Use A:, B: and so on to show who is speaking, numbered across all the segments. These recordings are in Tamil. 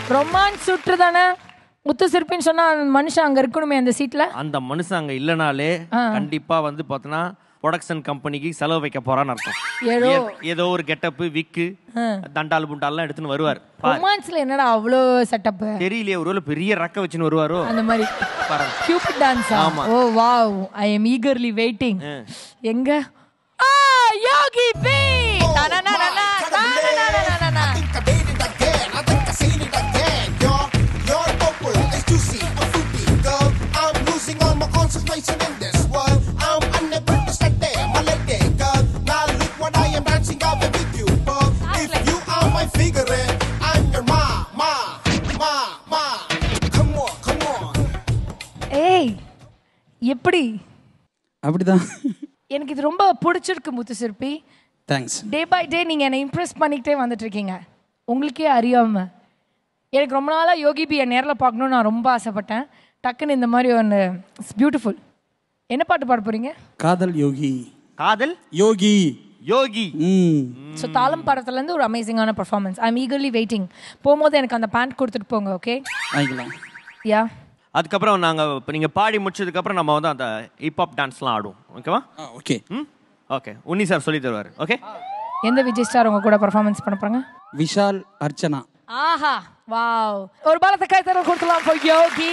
A: ரொமான்ஸ் சுற்று தானே முத்து சிற்பின்னு சொன்னா அந்த மனுஷன் அங்க இருக்கணுமே அந்த சீட்ல
B: அந்த மனுஷன் அங்க இல்லனாலே கண்டிப்பா வந்து பார்த்தோன்னா ப்ரொடக்ஷன் கம்பெனிக்கு செலவு வைக்க போறான்னு அர்த்தம்
A: ஏதோ
B: ஏ- ஏதோ ஒரு கெட்டப்பு விக்கு தண்டால் புண்டால்லாம் எடுத்துன்னு வருவார் பாரு.
A: ரொமான்ஸ்ல என்னடா அவ்வளோ செட்டப்
B: தெரியலையே ஒருவேளை பெரிய ரக்க வச்சுன்னு வருவாரோ
A: அந்த மாதிரி
B: பாருங்க
A: கியூபிட் டான்ஸா
B: ஆமா.
A: Oh wow I am eagerly waiting எங்க ஆ யோகி பி தனனனன, தனனனனனன.
C: I did it again. I think I seen it again. Your, your purple is juicy, a fruity girl. I'm losing all my concentration in this world. I'm unable to stay, my lady girl. Now look what I am dancing out with you, girl. If you are my figure, I'm your ma, ma, ma, ma. Come on, come on.
A: ஏய் எப்படி
D: அப்படிதான்
A: எனக்கு இது ரொம்ப பிடிச்சிருக்கு முத்து சிற்பி
D: தேங்க்ஸ்
A: டே பை டே நீங்க என்னை இம்ப்ரெஸ் பண்ணிக்கிட்டே வந்துட்டு இருக்கீங்க உங்களுக்கே அறியாம எனக்கு ரொம்ப நாளா யோகி பியை நேர்ல பார்க்கணும்னு நான் ரொம்ப ஆசைப்பட்டேன் டக்குன்னு இந்த மாதிரி ஒன்று இட்ஸ் பியூட்டிஃபுல் என்ன பாட்டு பாட போறீங்க
D: காதல் யோகி
B: காதல்
D: யோகி
B: யோகி
D: ம்
A: ஸோ தாளம் படத்துலேருந்து ஒரு அமேசிங்கான performance I am eagerly waiting போகும்போது எனக்கு அந்த பேண்ட் கொடுத்துட்டு போங்க ஓகே
D: வாங்கிக்கலாம்
A: யா
B: அதுக்கப்புறம் நாங்க இப்போ நீங்க பாடி முடிச்சதுக்கு அப்புறம் நம்ம வந்து அந்த ஹிப்ஹாப் டான்ஸ்லாம் ஆடுவோம் ஓகேவா
D: ஆ ஓகே
B: ம் ஓகே உன்னி சார் சொல்லி தருவார் ஓகே
A: எந்த விஜய் ஸ்டார் உங்க கூட பர்ஃபார்மன்ஸ் பண்ண போறாங்க
D: விஷால் அர்ச்சனா
A: ஆஹா வாவ் ஒரு பலத்தை கை தர கொடுக்கலாம் for யோகி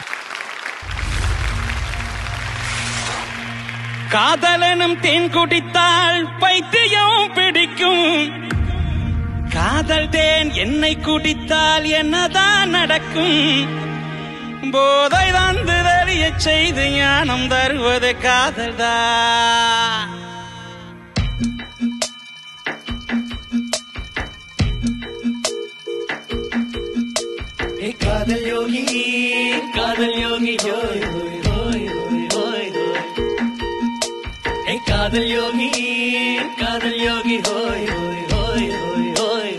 E: காதலனும் தேன் குடித்தால் பைத்தியம் பிடிக்கும் காதல் தேன் என்னை குடித்தால் என்னதான் நடக்கும் போதை தந்து தெரிய செய்து ஞானம் தருவது காதல்தான் ஏ காதல் யோகி காதல் யோகி யோய் யோய் யோய் யோய் யோய் யோய் ஏ காதல் யோகி காதல் யோகி ஹோய் ஹோய் ஹோய் ஹோய் ஹோய்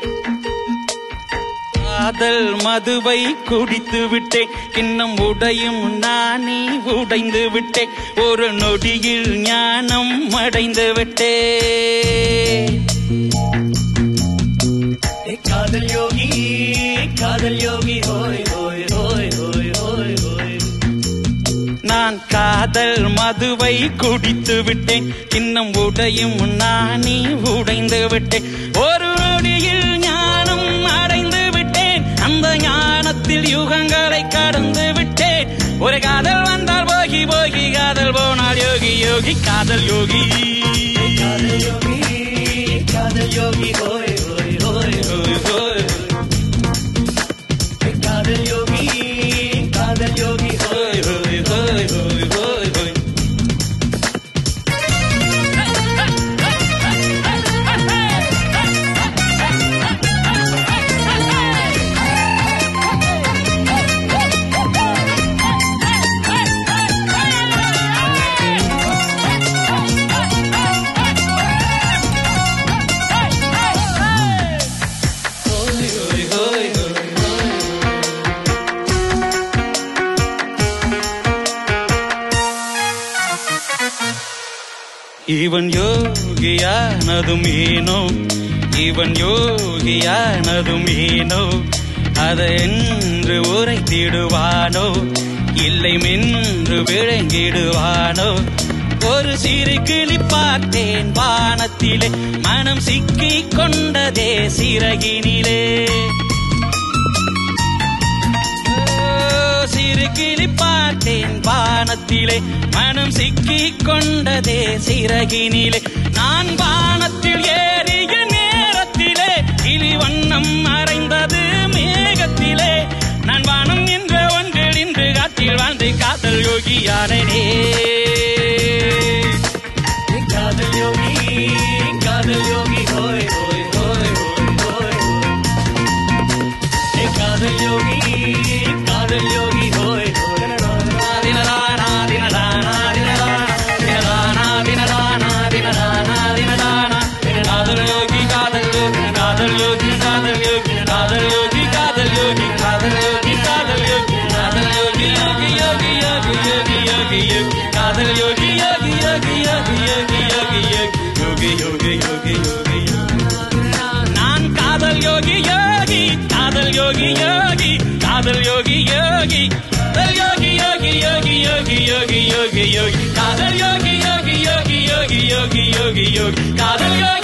E: காதல் மதுவை குடித்து விட்டேன் இன்னும் உடையும் நானே உடைந்து விட்டேன் ஒரு நொடியில் ஞானம் அடைந்து விட்டேன் ஏ காதல் யோகி காதல் யோகி ஹோய் ஹோய் ஹோய் ஹோய் ஹோய் ஹோய் நான் காதல் மதுவை குடித்து விட்டேன் இன்னும் உடையும் நானே உடைந்து விட்டேன் ஒரு நொடியில் ஞானம் அடைந்து விட்டேன் அந்த ஞானத்தில் யுகங்களை கடந்து விட்டேன் ஒரு காதல் வந்தால் போகி போகி காதல் போனால் யோகி யோகி காதல் யோகி காதல் யோகி காதல் யோகி ஹோய் ஹோய் ஹோய் ஹோய் ஹோய் காதல் யோகி காதல் யோகி ஹோய் ஹோய் ஹோய் ஹோய் ஹோய் ஹோய் இவன் யோகியானதும் ஏனோ இவன் யோகியானதும் ஏனோ அதை என்று உரைத்திடுவானோ இல்லை மென்று விளங்கிடுவானோ ஒரு சிறு கிளி பார்த்தேன் வானத்திலே மனம் சிக்கிக் கொண்டதே சிறகினிலே சிறு கிளி பார்த்தேன் வானத்திலே மனம் சிக்கிக் கொண்டதே சிறகினிலே நான் வானத்தில் ஏறிய நேரத்திலே கிளி வண்ணம் மறைந்தது மேகத்திலே நான் வானம் என்ற ஒன்றில் இன்று காட்டில் வாழ்ந்து காதல் யோகியானே காதல் யோகி காதல் யோகி ஹோய் ஹோய் ஹோய் ஹோய் ஹோய் ஹோய் காதல் யோகி காதல் யோகி ஹோய் காதல் யோகி காதல் யோகி காதல் யோகி காதல் யோகி காதல் யோகி காதல் யோகி காதல் யோகி காதல் யோகி காதல் யோகி யோகி யோகி யோகி யோகி யோகி யோகி காதல் யோகி யோகி காதல் யோகி யோகி காதல் யோகி யோகி யோகி யோகி யோகி யோகி யோகி காதல் யோகி யோகி யோகி யோகி யோகி யோகி யோகி காதல் யோகி